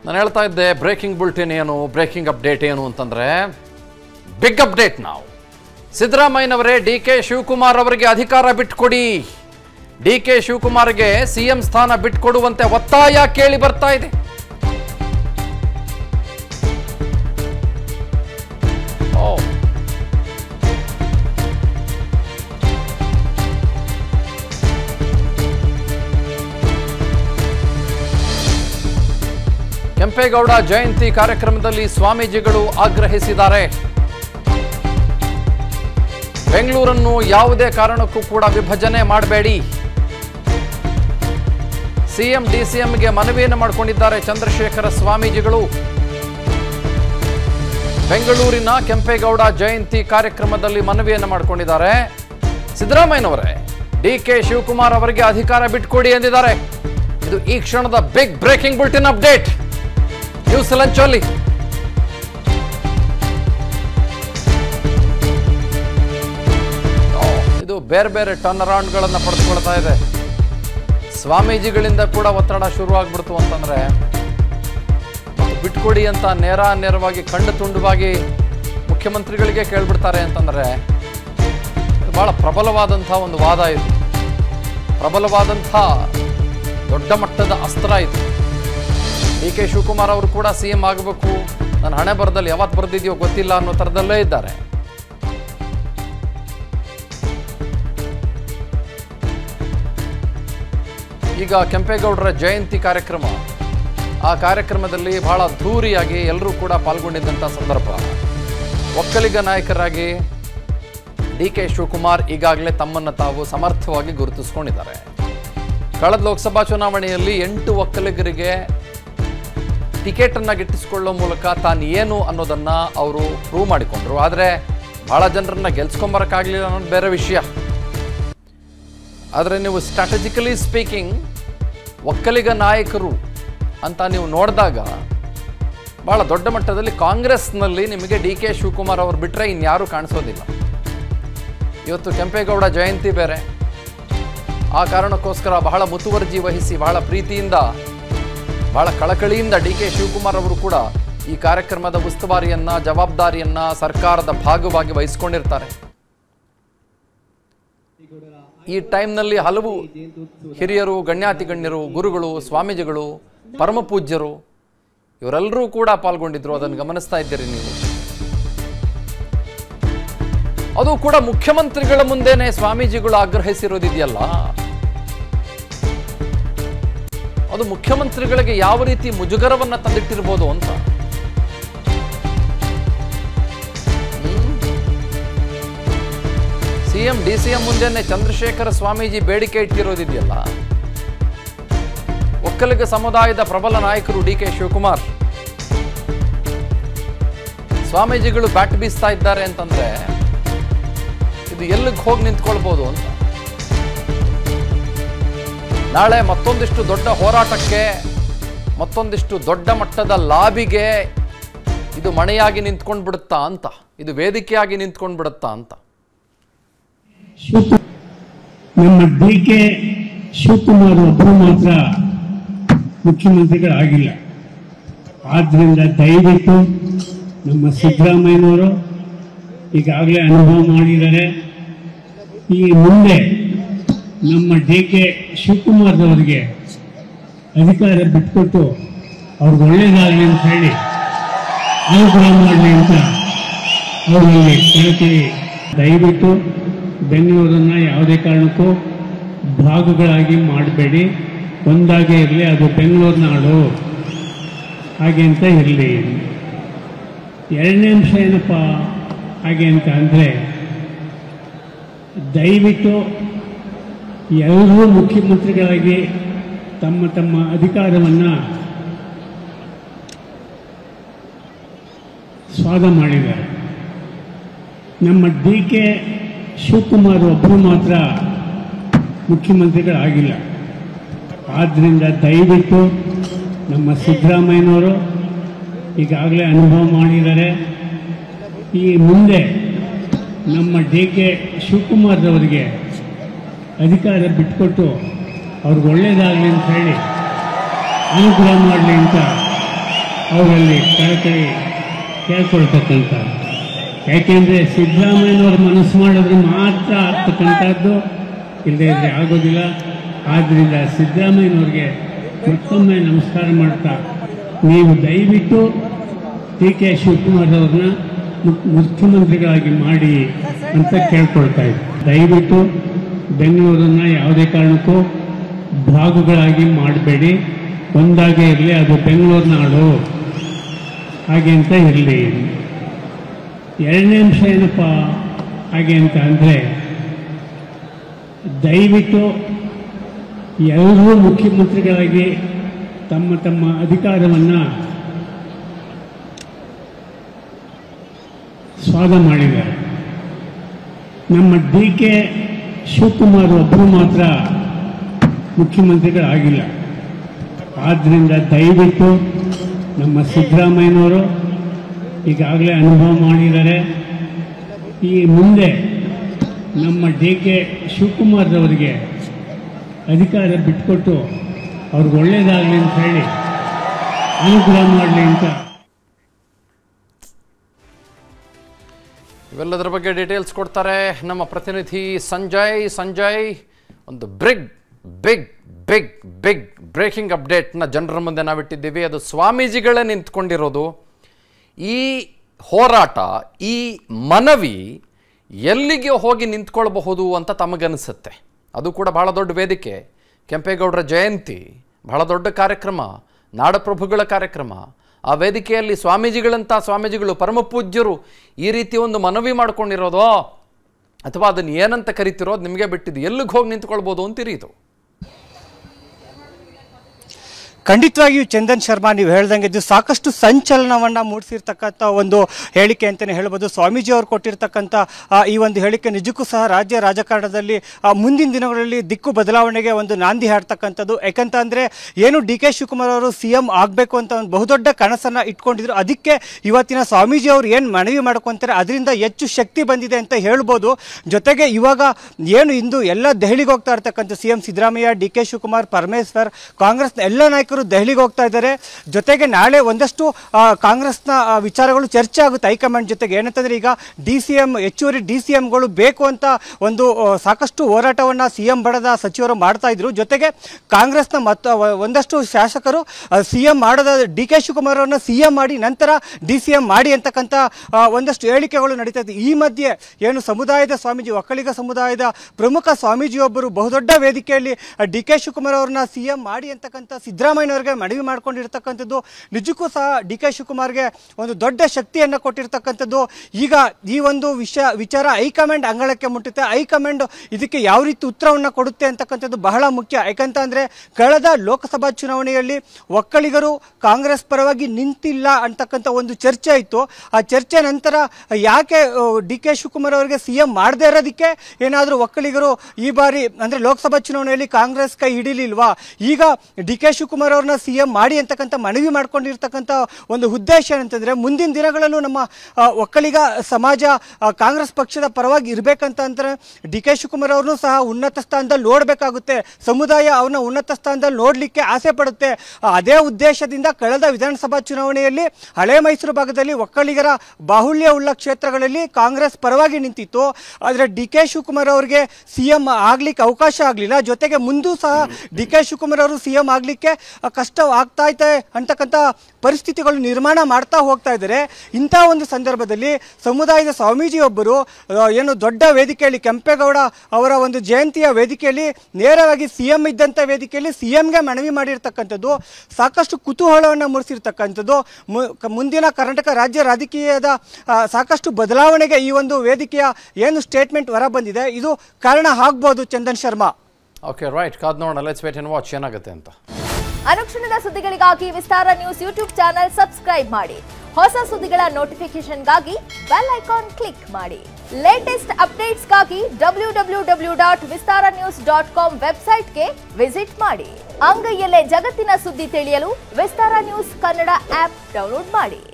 ನಾನು ಹೇಳ್ತಾ ಇದ್ದೆ ಬ್ರೇಕಿಂಗ್ ಬುಲ್ಟಿನ್ ಏನು ಬ್ರೇಕಿಂಗ್ ಅಪ್ಡೇಟ್ ಏನು ಅಂತಂದರೆ ಬಿಗ್ ಅಪ್ಡೇಟ್ ನಾವು ಸಿದ್ದರಾಮಯ್ಯನವರೇ ಡಿ ಕೆ ಶಿವಕುಮಾರ್ ಅವರಿಗೆ ಅಧಿಕಾರ ಬಿಟ್ಕೊಡಿ ಡಿ ಕೆ ಶಿವಕುಮಾರ್ಗೆ ಸಿ ಎಂ ಸ್ಥಾನ ಬಿಟ್ಕೊಡುವಂತೆ ಒತ್ತಾಯ ಕೇಳಿ ಬರ್ತಾ ಇದೆ ಓ ಕೆಂಪೇಗೌಡ ಜಯಂತಿ ಕಾರ್ಯಕ್ರಮದಲ್ಲಿ ಸ್ವಾಮೀಜಿಗಳು ಆಗ್ರಹಿಸಿದ್ದಾರೆ ಬೆಂಗಳೂರನ್ನು ಯಾವುದೇ ಕಾರಣಕ್ಕೂ ಕೂಡ ವಿಭಜನೆ ಮಾಡಬೇಡಿ ಸಿಎಂ ಡಿಸಿಎಂಗೆ ಮನವಿಯನ್ನು ಮಾಡಿಕೊಂಡಿದ್ದಾರೆ ಚಂದ್ರಶೇಖರ ಸ್ವಾಮೀಜಿಗಳು ಬೆಂಗಳೂರಿನ ಕೆಂಪೇಗೌಡ ಜಯಂತಿ ಕಾರ್ಯಕ್ರಮದಲ್ಲಿ ಮನವಿಯನ್ನು ಮಾಡಿಕೊಂಡಿದ್ದಾರೆ ಸಿದ್ದರಾಮಯ್ಯನವರೇ ಡಿ ಕೆ ಶಿವಕುಮಾರ್ ಅವರಿಗೆ ಅಧಿಕಾರ ಬಿಟ್ಕೊಡಿ ಎಂದಿದ್ದಾರೆ ಇದು ಈ ಕ್ಷಣದ big breaking bulletin update news ಲಂಚಲ್ಲಿ ಇದು ಬೇರೆ ಬೇರೆ ಟರ್ನ್ ಅರೌಂಡ್ಗಳನ್ನು ಪಡೆದುಕೊಳ್ತಾ ಇದೆ ಸ್ವಾಮೀಜಿಗಳಿಂದ ಕೂಡ ಒತ್ತಡ ಶುರುವಾಗ್ಬಿಡ್ತು ಅಂತಂದ್ರೆ ಮತ್ತು ಬಿಟ್ಕೊಡಿ ಅಂತ ನೇರ ನೇರವಾಗಿ ಕಂಡು ತುಂಡುವಾಗಿ ಮುಖ್ಯಮಂತ್ರಿಗಳಿಗೆ ಕೇಳ್ಬಿಡ್ತಾರೆ ಅಂತಂದ್ರೆ ಇದು ಬಹಳ ಪ್ರಬಲವಾದಂಥ ಒಂದು ವಾದ ಇದು ಪ್ರಬಲವಾದಂಥ ದೊಡ್ಡ ಮಟ್ಟದ ಅಸ್ತ್ರ ಇದು ಡಿ ಕೆ ಶಿವಕುಮಾರ್ ಅವರು ಕೂಡ ಸಿ ಎಂ ಆಗಬೇಕು ನನ್ನ ಹಣೆ ಬರದಲ್ಲಿ ಯಾವತ್ತು ಬರೆದಿದೆಯೋ ಗೊತ್ತಿಲ್ಲ ಅನ್ನೋ ಥರದಲ್ಲೇ ಇದ್ದಾರೆ ಈಗ ಕೆಂಪೇಗೌಡರ ಜಯಂತಿ ಕಾರ್ಯಕ್ರಮ ಆ ಕಾರ್ಯಕ್ರಮದಲ್ಲಿ ಬಹಳ ಅದ್ಧೂರಿಯಾಗಿ ಎಲ್ಲರೂ ಕೂಡ ಪಾಲ್ಗೊಂಡಿದ್ದಂಥ ಸಂದರ್ಭ ಒಕ್ಕಲಿಗ ನಾಯಕರಾಗಿ ಡಿ ಕೆ ಶಿವಕುಮಾರ್ ಈಗಾಗಲೇ ತಮ್ಮನ್ನು ತಾವು ಸಮರ್ಥವಾಗಿ ಗುರುತಿಸ್ಕೊಂಡಿದ್ದಾರೆ ಕಳೆದ ಲೋಕಸಭಾ ಚುನಾವಣೆಯಲ್ಲಿ ಎಂಟು ಒಕ್ಕಲಿಗರಿಗೆ ಟಿಕೆಟ್ ಅನ್ನ ಗಿಟ್ಟಿಸಿಕೊಳ್ಳೋ ಮೂಲಕ ತಾನು ಏನು ಅನ್ನೋದನ್ನ ಅವರು ಪ್ರೂವ್ ಮಾಡಿಕೊಂಡ್ರು ಆದರೆ ಬಹಳ ಜನರನ್ನ ಗೆಲ್ಸ್ಕೊಂಬರಕ್ಕಾಗ್ಲಿಲ್ಲ ಅನ್ನೋದು ಬೇರೆ ವಿಷಯ ಆದರೆ ನೀವು ಸ್ಟ್ರಾಟಜಿಕಲಿ ಸ್ಪೀಕಿಂಗ್ ಒಕ್ಕಲಿಗ ನಾಯಕರು ಅಂತ ನೀವು ನೋಡಿದಾಗ ಬಹಳ ದೊಡ್ಡ ಮಟ್ಟದಲ್ಲಿ ಕಾಂಗ್ರೆಸ್ನಲ್ಲಿ ನಿಮಗೆ ಡಿ ಕೆ ಶಿವಕುಮಾರ್ ಅವರು ಬಿಟ್ಟರೆ ಇನ್ಯಾರೂ ಕಾಣಿಸೋದಿಲ್ಲ ಇವತ್ತು ಕೆಂಪೇಗೌಡ ಜಯಂತಿ ಬೇರೆ ಆ ಕಾರಣಕ್ಕೋಸ್ಕರ ಬಹಳ ಮುತುವರ್ಜಿ ವಹಿಸಿ ಬಹಳ ಪ್ರೀತಿಯಿಂದ ಬಹಳ ಕಳಕಳಿಯಿಂದ ಡಿ ಕೆ ಶಿವಕುಮಾರ್ ಅವರು ಕೂಡ ಈ ಕಾರ್ಯಕ್ರಮದ ಉಸ್ತುವಾರಿಯನ್ನ ಜವಾಬ್ದಾರಿಯನ್ನ ಸರ್ಕಾರದ ಭಾಗವಾಗಿ ವಹಿಸಿಕೊಂಡಿರ್ತಾರೆ ಈ ಟೈಮ್ನಲ್ಲಿ ಹಲವು ಹಿರಿಯರು ಗಣ್ಯಾತಿ ಗಣ್ಯರು ಗುರುಗಳು ಸ್ವಾಮೀಜಿಗಳು ಪರಮ ಪೂಜ್ಯರು ಇವರೆಲ್ಲರೂ ಕೂಡ ಪಾಲ್ಗೊಂಡಿದ್ರು ಅದನ್ನು ಗಮನಿಸ್ತಾ ಇದ್ದೀರಿ ನೀವು ಅದು ಕೂಡ ಮುಖ್ಯಮಂತ್ರಿಗಳ ಮುಂದೆನೆ ಸ್ವಾಮೀಜಿಗಳು ಆಗ್ರಹಿಸಿರೋದಿದೆಯಲ್ಲ ಅದು ಮುಖ್ಯಮಂತ್ರಿಗಳಿಗೆ ಯಾವ ರೀತಿ ಮುಜುಗರವನ್ನ ತಂದಿಟ್ಟಿರ್ಬೋದು ಅಂತ ಸಿಎಂ ಡಿ ಸಿ ಎಂ ಮುಂದೆನೆ ಚಂದ್ರಶೇಖರ ಸ್ವಾಮೀಜಿ ಬೇಡಿಕೆ ಇಟ್ಟಿರೋದಿದೆಯಲ್ಲ ಒಕ್ಕಲಿಗ ಸಮುದಾಯದ ಪ್ರಬಲ ನಾಯಕರು ಡಿ ಕೆ ಶಿವಕುಮಾರ್ ಸ್ವಾಮೀಜಿಗಳು ಬ್ಯಾಟ್ ಬೀಸ್ತಾ ಇದ್ದಾರೆ ಅಂತಂದ್ರೆ ಇದು ಎಲ್ಲಿಗೆ ಹೋಗಿ ನಿಂತ್ಕೊಳ್ಬೋದು ಅಂತ ನಾಳೆ ಮತ್ತೊಂದಿಷ್ಟು ದೊಡ್ಡ ಹೋರಾಟಕ್ಕೆ ಮತ್ತೊಂದಿಷ್ಟು ದೊಡ್ಡ ಮಟ್ಟದ ಲಾಬಿಗೆ ಇದು ಮಣೆಯಾಗಿ ನಿಂತ್ಕೊಂಡು ಬಿಡುತ್ತಾ ಅಂತ ಇದು ವೇದಿಕೆಯಾಗಿ ನಿಂತ್ಕೊಂಡು ಬಿಡುತ್ತಾ ಅಂತ ಶಿವಕು- ನಮ್ಮ ಡಿ ಕೆ ಶಿವಕುಮಾರ್ ಒಬ್ಬರು ಮಾತ್ರ ಮುಖ್ಯಮಂತ್ರಿಗಳಾಗಿಲ್ಲ ಆದ್ರಿಂದ ದಯವಿಟ್ಟು ನಮ್ಮ ಸಿದ್ದರಾಮಯ್ಯನವರು ಈಗಾಗಲೇ ಅನುಭವ ಮಾಡಿದ್ದಾರೆ ಈ ಮುಂದೆ ನಮ್ಮ ಡಿ ಕೆ ಶಿವಕುಮಾರ್ದವರಿಗೆ ಅಧಿಕಾರ ಬಿಟ್ಕೊಟ್ಟು ಅವ್ರಿಗೆ ಒಳ್ಳೇದಾಗಲಿ ಅಂತ ಹೇಳಿ ಅನುಗ್ರಹ ಮಾಡಲಿ ಅಂತ ಅವರಲ್ಲಿ ಕೇಳ್ತೀವಿ ದಯವಿಟ್ಟು ಬೆಂಗಳೂರನ್ನ ಯಾವುದೇ ಕಾರಣಕ್ಕೂ ಭಾಗಗಳಾಗಿ ಮಾಡಬೇಡಿ ಒಂದಾಗೇ ಇರಲಿ ಅದು ಬೆಂಗಳೂರು ನಾಡು ಹಾಗೆ ಅಂತ ಇರಲಿ ಎರಡನೇ ಅಂಶ ಏನಪ್ಪ ಹಾಗೆ ಅಂತ ಅಂದರೆ ದಯವಿಟ್ಟು ಎಲ್ಲರೂ ಮುಖ್ಯಮಂತ್ರಿಗಳಾಗಿ ತಮ್ಮ ತಮ್ಮ ಅಧಿಕಾರವನ್ನು ಸ್ವಾದ ಮಾಡಿದ್ದಾರೆ ನಮ್ಮ ಡಿ ಕೆ ಶಿವಕುಮಾರ್ ಒಬ್ಬರು ಮಾತ್ರ ಮುಖ್ಯಮಂತ್ರಿಗಳಾಗಿಲ್ಲ ಆದ್ದರಿಂದ ದಯವಿಟ್ಟು ನಮ್ಮ ಸಿದ್ದರಾಮಯ್ಯನವರು ಈಗಾಗಲೇ ಅನುಭವ ಮಾಡಿದ್ದಾರೆ ಈ ಮುಂದೆ ನಮ್ಮ ಡಿ ಕೆ ಶಿವಕುಮಾರ್ದವರಿಗೆ ಅಧಿಕಾರ ಬಿಟ್ಕೊಟ್ಟು ಅವ್ರಿಗೆ ಒಳ್ಳೇದಾಗಲಿ ಅಂತ ಹೇಳಿ ಅನುಗ್ರಹ ಮಾಡಲಿ ಅಂತ ಅವರಲ್ಲಿ ಕಳಕಳಿ ಕೇಳ್ಕೊಳ್ತಕ್ಕಂಥ ಯಾಕೆಂದರೆ ಸಿದ್ದರಾಮಯ್ಯನವ್ರ ಮನಸ್ಸು ಮಾಡಿದ್ರೆ ಮಾತ್ರ ಆಗ್ತಕ್ಕಂಥದ್ದು ಇಲ್ಲದೇ ಇದ್ರೆ ಆಗೋದಿಲ್ಲ ಆದ್ದರಿಂದ ಸಿದ್ದರಾಮಯ್ಯನವ್ರಿಗೆ ಮತ್ತೊಮ್ಮೆ ನಮಸ್ಕಾರ ಮಾಡ್ತಾ ನೀವು ದಯವಿಟ್ಟು ಡಿ ಕೆ ಶಿವಕುಮಾರ್ ಅವ್ರನ್ನ ಮು- ಮುಖ್ಯಮಂತ್ರಿಗಳಾಗಿ ಮಾಡಿ ಅಂತ ಕೇಳ್ಕೊಳ್ತಾ ಇದ್ದೆ ದಯವಿಟ್ಟು ಬೆಂಗಳೂರನ್ನ ಯಾವುದೇ ಕಾರಣಕ್ಕೂ ಭಾಗಗಳಾಗಿ ಮಾಡಬೇಡಿ ಒಂದಾಗೇ ಇರಲಿ ಅದು ಬೆಂಗಳೂರು ನಾಡು ಹಾಗೆ ಅಂತ ಇರಲಿ ಎರಡನೇ ಅಂಶ ಏನಪ್ಪ ಹಾಗೆ ಅಂತ ಅಂದರೆ ದಯವಿಟ್ಟು ಎಲ್ಲರೂ ಮುಖ್ಯಮಂತ್ರಿಗಳಾಗಿ ತಮ್ಮ ತಮ್ಮ ಅಧಿಕಾರವನ್ನು ಸ್ವಾದ ಮಾಡಿದ್ದಾರೆ ನಮ್ಮ ಡಿ ಕೆ ಶಿವಕುಮಾರ್ ಒಬ್ಬರು ಮಾತ್ರ ಮುಖ್ಯಮಂತ್ರಿಗಳಾಗಿಲ್ಲ ಆದ್ದರಿಂದ ದಯವಿಟ್ಟು ನಮ್ಮ ಸಿದ್ದರಾಮಯ್ಯನವರು ಈಗಾಗಲೇ ಅನುಭವ ಮಾಡಿದ್ದಾರೆ ಈ ಮುಂದೆ ನಮ್ಮ ಡಿ ಕೆ ಶಿವಕುಮಾರ್ ಅವರಿಗೆ ಅಧಿಕಾರ ಬಿಟ್ಕೊಟ್ಟು ಅವ್ರಿಗೆ ಒಳ್ಳೇದಾಗಲಿ ಅಂತ ಹೇಳಿ ಅನುಗ್ರಹ ಮಾಡಲಿ ಅಂತ ಇವೆಲ್ಲದರ ಬಗ್ಗೆ ಡೀಟೇಲ್ಸ್ ಕೊಡ್ತಾರೆ ನಮ್ಮ ಪ್ರತಿನಿಧಿ ಸಂಜಯ್ ಸಂಜಯ್ ಒಂದು ಬ್ರಿಗ್ ಬಿಗ್ ಬಿಗ್ ಬಿಗ್ ಬ್ರೇಕಿಂಗ್ ಅಪ್ಡೇಟ್ನ ಜನರ ಮುಂದೆ ನಾವಿಟ್ಟಿದ್ದೀವಿ ಅದು ಸ್ವಾಮೀಜಿಗಳೇ ನಿಂತ್ಕೊಂಡಿರೋದು ಈ ಹೋರಾಟ ಈ ಮನವಿ ಎಲ್ಲಿಗೆ ಹೋಗಿ ನಿಂತ್ಕೊಳ್ಬಹುದು ಅಂತ ತಮಗನಿಸುತ್ತೆ ಅದು ಕೂಡ ಬಹಳ ದೊಡ್ಡ ವೇದಿಕೆ ಕೆಂಪೇಗೌಡರ ಜಯಂತಿ ಬಹಳ ದೊಡ್ಡ ಕಾರ್ಯಕ್ರಮ ನಾಡಪ್ರಭುಗಳ ಕಾರ್ಯಕ್ರಮ ಆ ವೇದಿಕೆಯಲ್ಲಿ ಸ್ವಾಮೀಜಿಗಳಂತ ಸ್ವಾಮೀಜಿಗಳು ಪರಮ ಪೂಜ್ಯರು ಈ ರೀತಿ ಒಂದು ಮನವಿ ಮಾಡ್ಕೊಂಡಿರೋದೋ ಅಥವಾ ಅದನ್ನು ಏನಂತ ಕರಿತಿರೋ ಅದು ನಿಮಗೆ ಬಿಟ್ಟಿದ್ದು ಎಲ್ಲಿಗೆ ಹೋಗಿ ನಿಂತ್ಕೊಳ್ಬೋದು ಅಂತೀರಿ ಇದು ಖಂಡಿತವಾಗಿಯೂ ಚಂದನ್ ಶರ್ಮಾ ನೀವು ಹೇಳ್ದಂಗೆ ಇದು ಸಾಕಷ್ಟು ಸಂಚಲನವನ್ನ ಮೂಡಿಸಿರ್ತಕ್ಕಂಥ ಒಂದು ಹೇಳಿಕೆ ಅಂತಲೇ ಹೇಳ್ಬೋದು ಸ್ವಾಮೀಜಿ ಅವರು ಕೊಟ್ಟಿರ್ತಕ್ಕಂಥ ಆ, ಈ ಒಂದು ಹೇಳಿಕೆ ನಿಜಕ್ಕೂ ಸಹ ರಾಜ್ಯ ರಾಜಕಾರಣದಲ್ಲಿ ಆ, ಮುಂದಿನ ದಿನಗಳಲ್ಲಿ ದಿಕ್ಕು ಬದಲಾವಣೆಗೆ ಒಂದು ನಾಂದಿ ಹಾಡ್ತಕ್ಕಂಥದ್ದು ಯಾಕಂತ ಅಂದರೆ ಏನು ಡಿ ಕೆ ಶಿವಕುಮಾರ್ ಅವರು ಸಿ ಎಂ ಆಗಬೇಕು ಅಂತ ಒಂದು ಬಹುದೊಡ್ಡ ಕನಸನ್ನು ಇಟ್ಕೊಂಡಿದ್ರು ಅದಕ್ಕೆ ಇವತ್ತಿನ ಸ್ವಾಮೀಜಿ ಅವರು ಏನು ಮನವಿ ಮಾಡ್ಕೊತಾರೆ ಅದರಿಂದ ಹೆಚ್ಚು ಶಕ್ತಿ ಬಂದಿದೆ ಅಂತ ಹೇಳ್ಬೋದು ಜೊತೆಗೆ ಇವಾಗ ಏನು ಇಂದು ಎಲ್ಲ ದೆಹಲಿಗೆ ಹೋಗ್ತಾ ಇರ್ತಕ್ಕಂಥ C M Siddaramaiah D K Shivakumar Parameshwar ಕಾಂಗ್ರೆಸ್ನ ಎಲ್ಲ ನಾಯಕರು ದೆಹಲಿಗೆ ಹೋಗ್ತಾ ಇದ್ದಾರೆ ಜೊತೆಗೆ ನಾಳೆ ಒಂದಷ್ಟು ಆ, ಕಾಂಗ್ರೆಸ್ನ ಆ, ವಿಚಾರಗಳು ಚರ್ಚೆ ಆಗುತ್ತೆ ಹೈಕಮಾಂಡ್ ಜೊತೆಗೆ ಏನಂತಂದ್ರೆ ಈಗ ಡಿ ಸಿ ಎಂ ಹೆಚ್ಚುವರಿ ಡಿ ಸಿ ಎಂಗಳು ಬೇಕು ಅಂತ ಒಂದು ಆ, ಸಾಕಷ್ಟು ಹೋರಾಟವನ್ನು ಸಿ ಎಂ ಬಡದ ಸಚಿವರು ಮಾಡ್ತಾ ಇದ್ರು ಜೊತೆಗೆ ಕಾಂಗ್ರೆಸ್ನ ಮತ್ತ ಒಂದಷ್ಟು ಶಾಸಕರು ಸಿ ಎಂ ಮಾಡದ ಡಿ ಕೆ ಶಿವಕುಮಾರ್ ಅವರನ್ನ ಸಿ ಎಂ ಮಾಡಿ ನಂತರ ಡಿ ಸಿ ಎಂ ಮಾಡಿ ಅಂತಕ್ಕಂಥ ಆ, ಒಂದಷ್ಟು ಹೇಳಿಕೆಗಳು ನಡೀತಾ ಇದೆ ಈ ಮಧ್ಯೆ ಏನು ಸಮುದಾಯದ ಸ್ವಾಮೀಜಿ ಒಕ್ಕಲಿಗ ಸಮುದಾಯದ ಪ್ರಮುಖ ಸ್ವಾಮೀಜಿಯೊಬ್ಬರು ಬಹುದೊಡ್ಡ ವೇದಿಕೆಯಲ್ಲಿ ಡಿ ಕೆ ಶಿವಕುಮಾರ್ ಅವ್ರನ್ನ ಸಿ ಎಂ ಮಾಡಿ ಅಂತಕ್ಕಂಥ ಸಿದ್ದರಾಮಯ್ಯನವರಿಗೆ ಮನವಿ ಮಾಡ್ಕೊಂಡಿರ್ತಕ್ಕಂಥದ್ದು ನಿಜಕ್ಕೂ ಸಹ ಡಿ ಕೆ ಶಿವಕುಮಾರ್ಗೆ ಒಂದು ದೊಡ್ಡ ಶಕ್ತಿಯನ್ನು ಕೊಟ್ಟಿರ್ತಕ್ಕಂಥದ್ದು ಈಗ ಈ ಒಂದು ವಿಷಯ ವಿಚಾರ ಹೈಕಮಾಂಡ್ ಅಂಗಳಕ್ಕೆ ಮುಟ್ಟುತ್ತೆ ಹೈಕಮಾಂಡ್ ಇದಕ್ಕೆ ಯಾವ ರೀತಿ ಉತ್ತರವನ್ನು ಕೊಡುತ್ತೆ ಅಂತಕ್ಕಂಥದ್ದು ಬಹಳ ಮುಖ್ಯ ಯಾಕಂತ ಅಂದರೆ ಕಳೆದ ಲೋಕಸಭಾ ಚುನಾವಣೆಯಲ್ಲಿ ಒಕ್ಕಲಿಗರು ಕಾಂಗ್ರೆಸ್ ಪರವಾಗಿ ನಿಂತಿಲ್ಲ ಅಂತಕ್ಕಂಥ ಒಂದು ಚರ್ಚೆ ಇತ್ತು ಆ ಚರ್ಚೆ ನಂತರ ಯಾಕೆ ಡಿ ಕೆ ಶಿವಕುಮಾರ್ ಅವರಿಗೆ ಸಿ ಎಂ ಮಾಡದೇ ಇರೋದಕ್ಕೆ ಏನಾದರೂ ಒಕ್ಕಲಿಗರು ಈ ಬಾರಿ ಅಂದರೆ ಲೋಕಸಭಾ ಚುನಾವಣೆಯಲ್ಲಿ ಕಾಂಗ್ರೆಸ್ ಕೈ ಹಿಡಿಲಿಲ್ವಾ ಈಗ ಡಿ ಕೆ ಶಿವಕುಮಾರ್ ಅವ್ರನ್ನ ಸಿ ಎಂ ಮಾಡಿ ಅಂತಕ್ಕಂಥ ಮನವಿ ಮಾಡ್ಕೊಂಡಿರ್ತಕ್ಕಂಥ ಒಂದು ಉದ್ದೇಶ ಏನಂತಂದರೆ ಮುಂದಿನ ದಿನಗಳಲ್ಲೂ ನಮ್ಮ ಆ, ಒಕ್ಕಲಿಗ ಸಮಾಜ ಆ, ಕಾಂಗ್ರೆಸ್ ಪಕ್ಷದ ಪರವಾಗಿ ಇರಬೇಕಂತ ಅಂದರೆ ಡಿ ಕೆ ಶಿವಕುಮಾರ್ ಅವ್ರನ್ನೂ ಸಹ ಉನ್ನತ ಸ್ಥಾನದಲ್ಲಿ ನೋಡಬೇಕಾಗುತ್ತೆ ಸಮುದಾಯ ಅವ್ರನ್ನ ಉನ್ನತ ಸ್ಥಾನದಲ್ಲಿ ನೋಡಲಿಕ್ಕೆ ಆಸೆ ಪಡುತ್ತೆ ಆ, ಅದೇ ಉದ್ದೇಶದಿಂದ ಕಳೆದ ವಿಧಾನಸಭಾ ಚುನಾವಣೆಯಲ್ಲಿ ಹಳೆ ಮೈಸೂರು ಭಾಗದಲ್ಲಿ ಒಕ್ಕಲಿಗರ ಬಾಹುಳ್ಯ ಉಳ್ಳ ಕ್ಷೇತ್ರಗಳಲ್ಲಿ ಕಾಂಗ್ರೆಸ್ ಪರವಾಗಿ ನಿಂತಿತ್ತು ಆದರೆ ಡಿ ಕೆ ಶಿವಕುಮಾರ್ ಅವರಿಗೆ ಸಿ ಎಂ ಆಗ್ಲಿಕ್ಕೆ ಅವಕಾಶ ಆಗಲಿಲ್ಲ ಜೊತೆಗೆ ಮುಂದೂ ಸಹ ಡಿ ಕೆ ಶಿವಕುಮಾರ್ ಅವರು ಸಿ ಎಂ ಆಗಲಿಕ್ಕೆ ಕಷ್ಟ ಆಗ್ತಾ ಇದೆ ಅಂತಕ್ಕಂಥ ಪರಿಸ್ಥಿತಿಗಳು ನಿರ್ಮಾಣ ಮಾಡ್ತಾ ಹೋಗ್ತಾ ಇದ್ದಾರೆ ಇಂಥ ಒಂದು ಸಂದರ್ಭದಲ್ಲಿ ಸಮುದಾಯದ ಸ್ವಾಮೀಜಿಯೊಬ್ಬರು ಆ, ಏನು ದೊಡ್ಡ ವೇದಿಕೆಯಲ್ಲಿ ಕೆಂಪೇಗೌಡ ಅವರ ಒಂದು ಜಯಂತಿಯ ವೇದಿಕೆಯಲ್ಲಿ ನೇರವಾಗಿ ಸಿ ಎಂ ಇದ್ದಂಥ ವೇದಿಕೆಯಲ್ಲಿ ಸಿ ಎಂಗೆ ಮನವಿ ಮಾಡಿರ್ತಕ್ಕಂಥದ್ದು ಸಾಕಷ್ಟು ಕುತೂಹಲವನ್ನು ಮೂಡಿಸಿರ್ತಕ್ಕಂಥದ್ದು ಮು- ಕ- ಮುಂದಿನ ಕರ್ನಾಟಕ ರಾಜ್ಯ ರಾಜಕೀಯದ ಆ, ಸಾಕಷ್ಟು ಬದಲಾವಣೆಗೆ ಈ ಒಂದು ವೇದಿಕೆಯ ಏನು ಸ್ಟೇಟ್ಮೆಂಟ್ ಹೊರ ಬಂದಿದೆ ಇದು ಕಾರಣ ಆಗ್ಬೋದು ಚಂದನ್ ಶರ್ಮಾ ಓಕೆ ರೈಟ್ ಕಾದ್ ನೋಡೋಣ ಲೆಟ್ಸ್ ವೇಟ್ ಅಂಡ್ ವಾಚ್ ಏನಾಗುತ್ತೆ ಅಂತ ಅನುಕ್ಷಣದ ಸುದ್ದಿಗಳಿಗಾಗಿ Vistara news YouTube channel subscribe ಮಾಡಿ ಹೊಸ ಸುದ್ದಿಗಳ ನೋಟಿಫಿಕೇಶನ್ಗಾಗಿ ಬೆಲ್ ಐಕಾನ್ ಕ್ಲಿಕ್ ಮಾಡಿ ಲೇಟೆಸ್ಟ್ ಅಪ್ಡೇಟ್ಸ್ಗಾಗಿ W W W dot Vistara news dot com ವೆಬ್ಸೈಟ್ಗೆ ವಿಸಿಟ್ ಮಾಡಿ ಅಂಗೈಯಲ್ಲೇ ಜಗತ್ತಿನ ಸುದ್ದಿ ತಿಳಿಯಲು Vistara news Kannada app download ಮಾಡಿ